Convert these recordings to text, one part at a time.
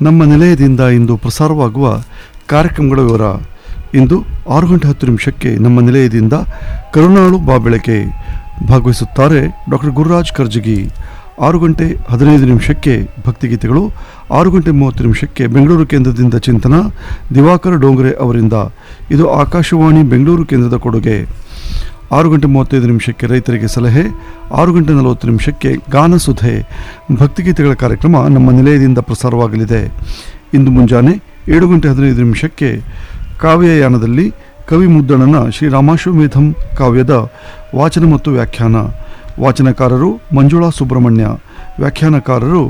ನಮ್ಮ ನಿಲಯದಿಂದ ಇಂದು ಪ್ರಸಾರವಾಗುವ ಕಾರ್ಯಕ್ರಮಗಳ ವಿವರ ಇಂದು ಆರು ಗಂಟೆ ಹತ್ತು ನಿಮಿಷಕ್ಕೆ ನಮ್ಮ ನಿಲಯದಿಂದ ಕರುಣಾಳು ಬಾಬೆಳಕೆ ಭಾಗವಹಿಸುತ್ತಾರೆ ಡಾಕ್ಟರ್ ಗುರುರಾಜ್ ಕರ್ಜಗಿ ಆರು ಗಂಟೆ ಹದಿನೈದು ನಿಮಿಷಕ್ಕೆ ಭಕ್ತಿಗೀತೆಗಳು ಆರು ಗಂಟೆ ಮೂವತ್ತು ನಿಮಿಷಕ್ಕೆ ಬೆಂಗಳೂರು ಕೇಂದ್ರದಿಂದ ಚಿಂತನ ದಿವಾಕರ್ ಡೋಂಗ್ರೆ ಅವರಿಂದ ಇದು ಆಕಾಶವಾಣಿ ಬೆಂಗಳೂರು ಕೇಂದ್ರದ ಕೊಡುಗೆ ಆರು ಗಂಟೆ ಮೂವತ್ತೈದು ನಿಮಿಷಕ್ಕೆ ರೈತರಿಗೆ ಸಲಹೆ ಆರು ಗಂಟೆ ನಲವತ್ತು ನಿಮಿಷಕ್ಕೆ ಗಾನ ಸುಧೆ ಭಕ್ತಿಗೀತೆಗಳ ಕಾರ್ಯಕ್ರಮ ನಮ್ಮ ನಿಲಯದಿಂದ ಪ್ರಸಾರವಾಗಲಿದೆ ಇಂದು ಮುಂಜಾನೆ ಏಳು ಗಂಟೆ ಹದಿನೈದು ನಿಮಿಷಕ್ಕೆ ಕಾವ್ಯಯಾನದಲ್ಲಿ ಕವಿ ಮುದ್ದಣನ ಶ್ರೀರಾಮಾಶ್ವಮೇಧಂ ಕಾವ್ಯದ ವಾಚನ ಮತ್ತು ವ್ಯಾಖ್ಯಾನ ವಾಚನಕಾರರು ಮಂಜುಳಾ ಸುಬ್ರಹ್ಮಣ್ಯ ವ್ಯಾಖ್ಯಾನಕಾರರು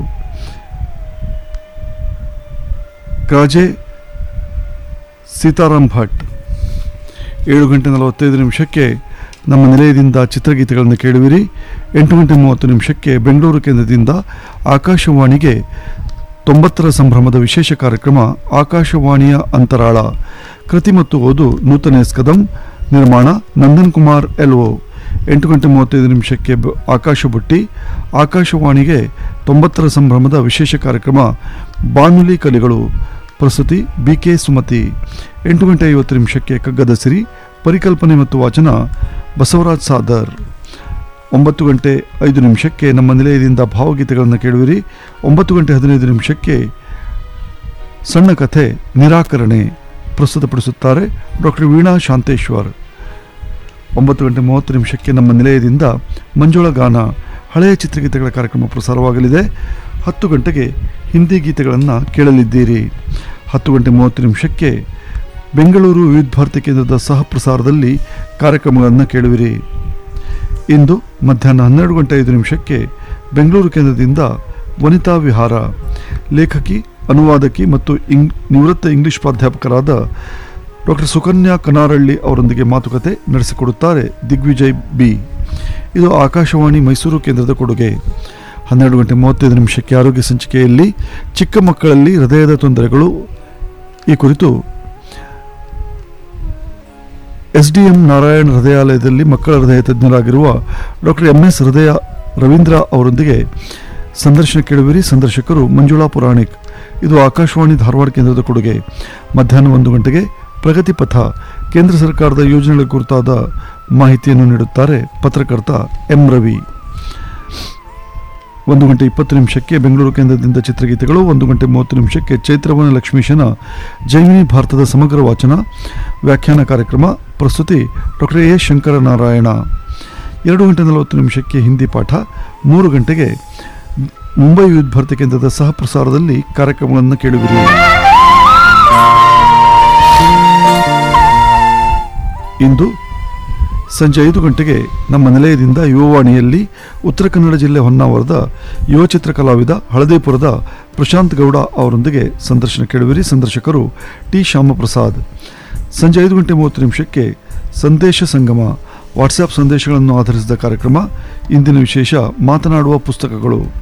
ಕ್ರಾಜೆ ಸೀತಾರಾಮ್ ಭಟ್ ಏಳು ಗಂಟೆ ನಲವತ್ತೈದು ನಿಮಿಷಕ್ಕೆ ನಮ್ಮ ನಿಲಯದಿಂದ ಚಿತ್ರಗೀತೆಗಳನ್ನು ಕೇಳುವಿರಿ ಎಂಟು ಗಂಟೆ ಮೂವತ್ತು ನಿಮಿಷಕ್ಕೆ ಬೆಂಗಳೂರು ಕೇಂದ್ರದಿಂದ ಆಕಾಶವಾಣಿಗೆ ತೊಂಬತ್ತರ ಸಂಭ್ರಮದ ವಿಶೇಷ ಕಾರ್ಯಕ್ರಮ ಆಕಾಶವಾಣಿಯ ಅಂತರಾಳ ಕೃತಿ ಮತ್ತು ಓದು ನೂತನ ಎಸ್ ಕದಂ ನಿರ್ಮಾಣ ನಂದನ್ ಕುಮಾರ್ ಎಲ್ಒ ಎಂಟು ಗಂಟೆ ಮೂವತ್ತೈದು ನಿಮಿಷಕ್ಕೆ ಬ- ಆಕಾಶ ಬುಟ್ಟಿ ಆಕಾಶವಾಣಿಗೆ ತೊಂಬತ್ತರ ಸಂಭ್ರಮದ ವಿಶೇಷ ಕಾರ್ಯಕ್ರಮ ಬಾನುಲಿ ಕಲಿಗಳು ಪ್ರಸ್ತುತಿ ಬಿ ಕೆ ಸುಮತಿ ಎಂಟು ಗಂಟೆ ಐವತ್ತು ನಿಮಿಷಕ್ಕೆ ಕಗ್ಗದ ಸಿರಿ ಪರಿಕಲ್ಪನೆ ಮತ್ತು ವಾಚನ ಬಸವರಾಜ್ ಸಾದರ್ ಒಂಬತ್ತು ಗಂಟೆ ಐದು ನಿಮಿಷಕ್ಕೆ ನಮ್ಮ ನಿಲಯದಿಂದ ಭಾವಗೀತೆಗಳನ್ನು ಕೇಳುವಿರಿ ಒಂಬತ್ತು ಗಂಟೆ ಹದಿನೈದು ನಿಮಿಷಕ್ಕೆ ಸಣ್ಣ ಕಥೆ ನಿರಾಕರಣೆ ಪ್ರಸ್ತುತಪಡಿಸುತ್ತಾರೆ ಡಾಕ್ಟರ್ ವೀಣಾ ಶಾಂತೇಶ್ವರ್ ಒಂಬತ್ತು ಗಂಟೆ ಮೂವತ್ತು ನಿಮಿಷಕ್ಕೆ ನಮ್ಮ ನಿಲಯದಿಂದ ಮಂಜುಳ ಗಾನ ಹಳೆಯ ಚಿತ್ರಗೀತೆಗಳ ಕಾರ್ಯಕ್ರಮ ಪ್ರಸಾರವಾಗಲಿದೆ ಹತ್ತು ಗಂಟೆಗೆ ಹಿಂದಿ ಗೀತೆಗಳನ್ನು ಕೇಳಲಿದ್ದೀರಿ ಹತ್ತು ಗಂಟೆ ಮೂವತ್ತು ನಿಮಿಷಕ್ಕೆ ಬೆಂಗಳೂರು ವಿವಿಧ ಭಾರತಿ ಕೇಂದ್ರದ ಸಹ ಪ್ರಸಾರದಲ್ಲಿ ಕಾರ್ಯಕ್ರಮಗಳನ್ನು ಕೇಳುವಿರಿ ಇಂದು ಮಧ್ಯಾಹ್ನ ಹನ್ನೆರಡು ಗಂಟೆ ಐದು ನಿಮಿಷಕ್ಕೆ ಬೆಂಗಳೂರು ಕೇಂದ್ರದಿಂದ ವನಿತಾ ವಿಹಾರ ಲೇಖಕಿ ಅನುವಾದಕಿ ಮತ್ತು ಇಂಗ್ ನಿವೃತ್ತ ಇಂಗ್ಲಿಷ್ ಪ್ರಾಧ್ಯಾಪಕರಾದ ಡಾಕ್ಟರ್ ಸುಕನ್ಯಾ ಕನಾರಳ್ಳಿ ಅವರೊಂದಿಗೆ ಮಾತುಕತೆ ನಡೆಸಿಕೊಡುತ್ತಾರೆ ದಿಗ್ವಿಜಯ್ ಬಿ ಇದು ಆಕಾಶವಾಣಿ ಮೈಸೂರು ಕೇಂದ್ರದ ಕೊಡುಗೆ ಹನ್ನೆರಡು ಗಂಟೆ ಮೂವತ್ತೈದು ನಿಮಿಷಕ್ಕೆ ಆರೋಗ್ಯ ಸಂಚಿಕೆಯಲ್ಲಿ ಚಿಕ್ಕ ಮಕ್ಕಳಲ್ಲಿ ಹೃದಯದ ತೊಂದರೆಗಳು ಈ ಕುರಿತು ಎಸ್ ಡಿ ಎಂ ನಾರಾಯಣ್ ಹೃದಯಾಲಯದಲ್ಲಿ ಮಕ್ಕಳ ಹೃದಯ ತಜ್ಞರಾಗಿರುವ ಡಾಕ್ಟರ್ ಎಂ ಎಸ್ ಹೃದಯ ರವೀಂದ್ರ ಅವರೊಂದಿಗೆ ಸಂದರ್ಶನ ಕೇಳುವಿರಿ ಸಂದರ್ಶಕರು ಮಂಜುಳಾ ಪುರಾಣಿಕ್ ಇದು ಆಕಾಶವಾಣಿ ಧಾರವಾಡ ಕೇಂದ್ರದ ಕೊಡುಗೆ ಮಧ್ಯಾಹ್ನ ಒಂದು ಗಂಟೆಗೆ ಪ್ರಗತಿ ಪಥ ಕೇಂದ್ರ ಸರ್ಕಾರದ ಯೋಜನೆಗಳ ಕುರಿತಾದ ಮಾಹಿತಿಯನ್ನು ನೀಡುತ್ತಾರೆ ಪತ್ರಕರ್ತ ಎಂ ರವಿ ಒಂದು ಗಂಟೆ ಇಪ್ಪತ್ತು ನಿಮಿಷಕ್ಕೆ ಬೆಂಗಳೂರು ಕೇಂದ್ರದಿಂದ ಚಿತ್ರಗೀತೆಗಳು ಒಂದು ಗಂಟೆ ಮೂವತ್ತು ನಿಮಿಷಕ್ಕೆ ಚೈತ್ರವನ ಲಕ್ಷ್ಮೀಶನ ಜೈಮಿನಿ ಭಾರತದ ಸಮಗ್ರ ವಾಚನ ವ್ಯಾಖ್ಯಾನ ಕಾರ್ಯಕ್ರಮ ಪ್ರಸ್ತುತಿ ಡಾಕ್ಟರ್ ಎ ಶಂಕರನಾರಾಯಣ ಎರಡು ಗಂಟೆ ನಲವತ್ತು ನಿಮಿಷಕ್ಕೆ ಹಿಂದಿ ಪಾಠ ಮೂರು ಗಂಟೆಗೆ ಮುಂಬೈ ವಿದ್ಯುತ್ ಭಾರತಿ ಕೇಂದ್ರದ ಸಹ ಪ್ರಸಾರದಲ್ಲಿ ಕಾರ್ಯಕ್ರಮಗಳನ್ನು ಕೇಳುವಿರಿ ಇಂದು ಸಂಜೆ ಐದು ಗಂಟೆಗೆ ನಮ್ಮ ನಿಲಯದಿಂದ ಯುವವಾಣಿಯಲ್ಲಿ ಉತ್ತರ ಕನ್ನಡ ಜಿಲ್ಲೆ ಹೊನ್ನಾವರದ ಯುವ ಚಿತ್ರ ಕಲಾವಿದ ಹಳದೇಪುರದ ಪ್ರಶಾಂತ್ ಗೌಡ ಅವರೊಂದಿಗೆ ಸಂದರ್ಶನ ಕೇಳುವಿರಿ ಸಂದರ್ಶಕರು ಟಿ ಶ್ಯಾಮಪ್ರಸಾದ್ ಸಂಜೆ ಐದು ಗಂಟೆ ಮೂವತ್ತು ನಿಮಿಷಕ್ಕೆ ಸಂದೇಶ ಸಂಗಮ ವಾಟ್ಸ್ಆ್ಯಪ್ ಸಂದೇಶಗಳನ್ನು ಆಧರಿಸಿದ ಕಾರ್ಯಕ್ರಮ ಇಂದಿನ ವಿಶೇಷ ಮಾತನಾಡುವ ಪುಸ್ತಕಗಳು